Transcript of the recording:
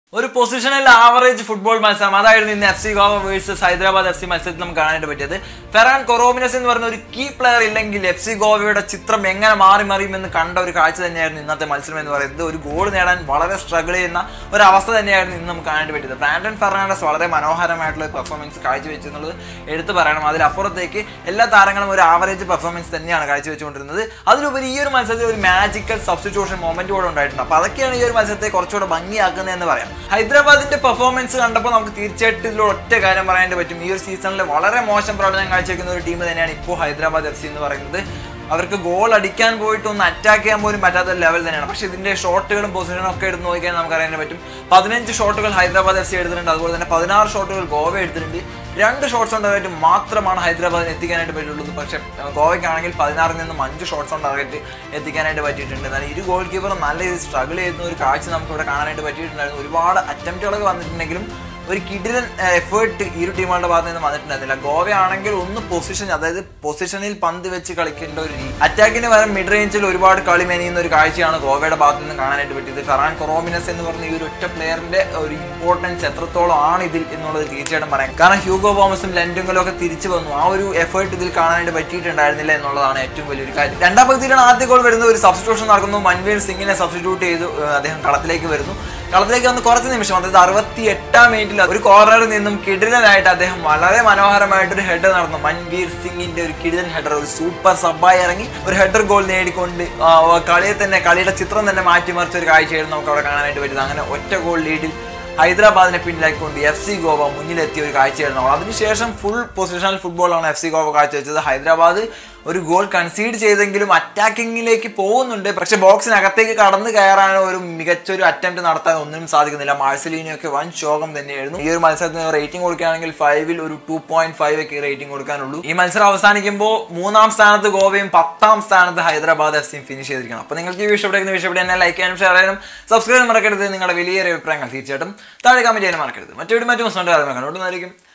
ഒരു positional average football മത്സരം അതായിരുന്നു ഇന്ന് F C Goa versus Hyderabad F C മത്സരത്തിൽ നമുക്ക് കാണാനായിട്ട് പറ്റിയത് ഫെറാൻ കൊറോമിനസ് എന്ന് പറയുന്ന ഒരു കീ പ്ലെയർ ഇല്ലെങ്കിൽ എഫ് സി ഗോവയുടെ ചിത്രം എങ്ങനെ മാറി മറിയുമെന്ന് കണ്ട ഒരു കാഴ്ച തന്നെയായിരുന്നു ഇന്നത്തെ മത്സരം എന്ന് പറയുന്നത് ഒരു ഗോൾ നേടാൻ വളരെ സ്ട്രഗിൾ ചെയ്യുന്ന ഒരു അവസ്ഥ തന്നെയായിരുന്നു ഇന്ന് നമുക്ക് കാണാനായിട്ട് പറ്റിയത് ബ്രാൻഡൻ ഫെർണാണ്ടസ് വളരെ മനോഹരമായിട്ടുള്ള പെർഫോമൻസ് കാഴ്ചവെച്ചെന്നുള്ളത് എടുത്തു പറയണം അതിലപ്പുറത്തേക്ക് എല്ലാ താരങ്ങളും ഒരു ആവറേജ് പെർഫോമൻസ് തന്നെയാണ് കാഴ്ചവെച്ചുകൊണ്ടിരുന്നത് അതിലുപരി ഈ ഒരു മത്സരത്തിൽ ഒരു മാജിക്കൽ സബ്സ്റ്റിറ്റ്യൂഷൻ മൊമെന്റ് കൂടെ ഉണ്ടായിട്ടുണ്ട് അപ്പോൾ അതൊക്കെയാണ് ഈ ഒരു മത്സരത്തെ കുറച്ചുകൂടെ ഭംഗിയാക്കുന്നതെന്ന് പറയാം ഹൈദരാബാദിന്റെ പെർഫോമൻസ് കണ്ടപ്പോൾ നമുക്ക് തീർച്ചയായിട്ടും ഇതിൽ ഒറ്റ കാര്യം പറയാനായിട്ട് പറ്റും ഈ ഒരു സീസണിൽ വളരെ മോശം പ്രകടനം കാഴ്ചവെക്കുന്ന ഒരു ടീം തന്നെയാണ് ഇപ്പോൾ ഹൈദരാബാദ് എഫ് സി എന്ന് പറയുന്നത് അവർക്ക് ഗോൾ അടിക്കാൻ പോയിട്ട് ഒന്ന് അറ്റാക്ക് ചെയ്യാൻ പോലും പറ്റാത്ത ലെവൽ തന്നെയാണ് പക്ഷെ ഇതിന്റെ ഷോട്ടുകളും പൊസിഷനും ഒക്കെ എടുത്ത് നോക്കിയാൽ നമുക്ക് അറിയാൻ പറ്റും പതിനഞ്ച് ഷോട്ടുകൾ ഹൈദരാബാദ് എഫ് സി എടുത്തിട്ടുണ്ട് അതുപോലെ തന്നെ പതിനാറ് ഷോട്ടുകൾ ഗോവ എടുത്തിട്ടുണ്ട് രണ്ട് ഷോട്ട്സ് ഓൺ ടാർഗറ്റ് മാത്രമാണ് ഹൈദരാബാദിന് എത്തിക്കാനായിട്ട് പറ്റുള്ളൂ പക്ഷെ ഗോവയ്ക്കാണെങ്കിൽ പതിനാറിൽ നിന്നും അഞ്ച് ഷോട്ട്സ് ഓൺ ടാർഗറ്റ് എത്തിക്കാനായിട്ട് പറ്റിയിട്ടുണ്ട് എന്നാൽ ഇരു ഗോൾ കീപ്പറും നല്ല രീതിയിൽ സ്ട്രഗിൾ ചെയ്യുന്ന ഒരു കാഴ്ച നമുക്ക് ഇവിടെ കാണാനായിട്ട് പറ്റിയിട്ടുണ്ടായിരുന്നു ഒരുപാട് അറ്റംപ്റ്റുകളൊക്കെ വന്നിട്ടുണ്ടെങ്കിലും ഒരു കിടിലൻ എഫേർട്ട് ഈ ഒരു ടീമുകളുടെ ഭാഗത്ത് നിന്ന് വന്നിട്ടുണ്ടായിരുന്നില്ല ഗോവയാണെങ്കിൽ ഒന്ന് പൊസിഷൻ അതായത് പൊസിഷനിൽ പന്ത് വെച്ച് കളിക്കേണ്ട ഒരു രീതി അറ്റാക്കിന് പകരം മിഡ് റേഞ്ചിൽ ഒരുപാട് കളി മെനിയുന്ന ഒരു കാഴ്ചയാണ് ഗോവയുടെ ഭാഗത്ത് നിന്ന് കാണാനായിട്ട് പറ്റിയത് ഫെറാൻ കൊറോമിനസ് എന്ന് പറഞ്ഞ ഈ ഒരു ഒറ്റ പ്ലെയറിന്റെ ഒരു ഇമ്പോർട്ടൻസ് എത്രത്തോളം ആണ് ഇതിൽ എന്നുള്ളത് തീർച്ചയായിട്ടും പറയാം കാരണം ഹ്യൂഗോ തോമസും ലെൻഡുങ്ങളും ഒക്കെ തിരിച്ചു വന്നു ആ ഒരു എഫേർട്ട് ഇതിൽ കാണാനായിട്ട് പറ്റിയിട്ടുണ്ടായിരുന്നില്ല എന്നുള്ളതാണ് ഏറ്റവും വലിയൊരു കാര്യം രണ്ടാം പകുതിയിലാണ് ആദ്യ ഗോൾ വരുന്നത് ഒരു സബ്സ്റ്റിറ്റ്യൂഷൻ നടക്കുന്നു മൻവീർ സിംഗിനെ സബ്സ്റ്റിറ്റ്യൂട്ട് ചെയ്തു ഏഹ് അദ്ദേഹം കളത്തിലേക്ക് വരുന്നു കളത്തിലേക്ക് വന്ന് കുറച്ച് നിമിഷം അതായത് അറുപത്തി എട്ടാം മിനിറ്റിൽ ഒരു കോർണറിൽ നിന്നും കിടിലനായിട്ട് അദ്ദേഹം വളരെ മനോഹരമായിട്ട് ഒരു ഹെഡർ നടന്നു മൻവീർ സിംഗിന്റെ ഒരു കിടിലൻ ഹെഡർ ഒരു സൂപ്പർ സബ്ബായി ഇറങ്ങി ഒരു ഹെഡർ ഗോൾ നേടിക്കൊണ്ട് ആ, കളിയെ തന്നെ കളിയുടെ ചിത്രം തന്നെ മാറ്റിമറിച്ച ഒരു കാഴ്ചയായിരുന്നു നമുക്ക് അവിടെ കാണാനായിട്ട് പറ്റുന്നത് അങ്ങനെ ഒറ്റ ഗോൾ ലീഡിൽ ഹൈദരാബാദിനെ പിന്നിലാക്കിക്കൊണ്ട് എഫ് സി ഗോവ മുന്നിലെത്തിയ ഒരു കാഴ്ചയായിരുന്നു നമ്മൾ അതിനുശേഷം ഫുൾ പൊസിഷണൽ ഫുട്ബോളാണ് എഫ് സി ഗോവ കാഴ്ചവെച്ചത് ഹൈദരാബാദ് ഒരു ഗോൾ കൺസീഡ് ചെയ്തെങ്കിലും അറ്റാക്കിങ്ങിലേക്ക് പോകുന്നുണ്ട് പക്ഷെ ബോക്സിനകത്തേക്ക് കടന്നു കയറാൻ ഒരു മികച്ചൊരു അറ്റംപ്റ്റ് നടത്താൻ ഒന്നിനും സാധിക്കുന്നില്ല മാഴ്സലീനൊക്കെ വൻ ശോകം തന്നെയായിരുന്നു ഈ ഒരു മത്സരത്തിന് റേറ്റിംഗ് കൊടുക്കുകയാണെങ്കിൽ ഫൈവിൽ ഒരു ടു പോയിന്റ് ഫൈവ് ഒക്കെ റേറ്റിംഗ് കൊടുക്കാനുള്ളൂ ഈ മത്സരം അവസാനിക്കുമ്പോൾ മൂന്നാം സ്ഥാനത്ത് ഗോവയും പത്താം സ്ഥാനത്ത് ഹൈദരാബാദ് എഫ് സിയും ഫിനിഷ് ചെയ്തിരിക്കണം അപ്പോൾ നിങ്ങൾക്ക് ഈ വീഡിയോ ഇഷ്ടപ്പെടുന്ന വീഡിയോ ഇവിടെ എന്നെ ലൈക്ക് ചെയ്യാനും ഷെയർ ചെയ്യാനും സബ്സ്ക്രൈബ് മറക്കരുത് നിങ്ങളുടെ വലിയൊരു അഭിപ്രായങ്ങൾ തീർച്ചയായിട്ടും താഴെ കമന്റ് ചെയ്യാനും മറക്കരുത് മറ്റൊരു മറ്റു മസ്റ്റുണ്ടാകും കണ്ടുകൊണ്ടായിരിക്കും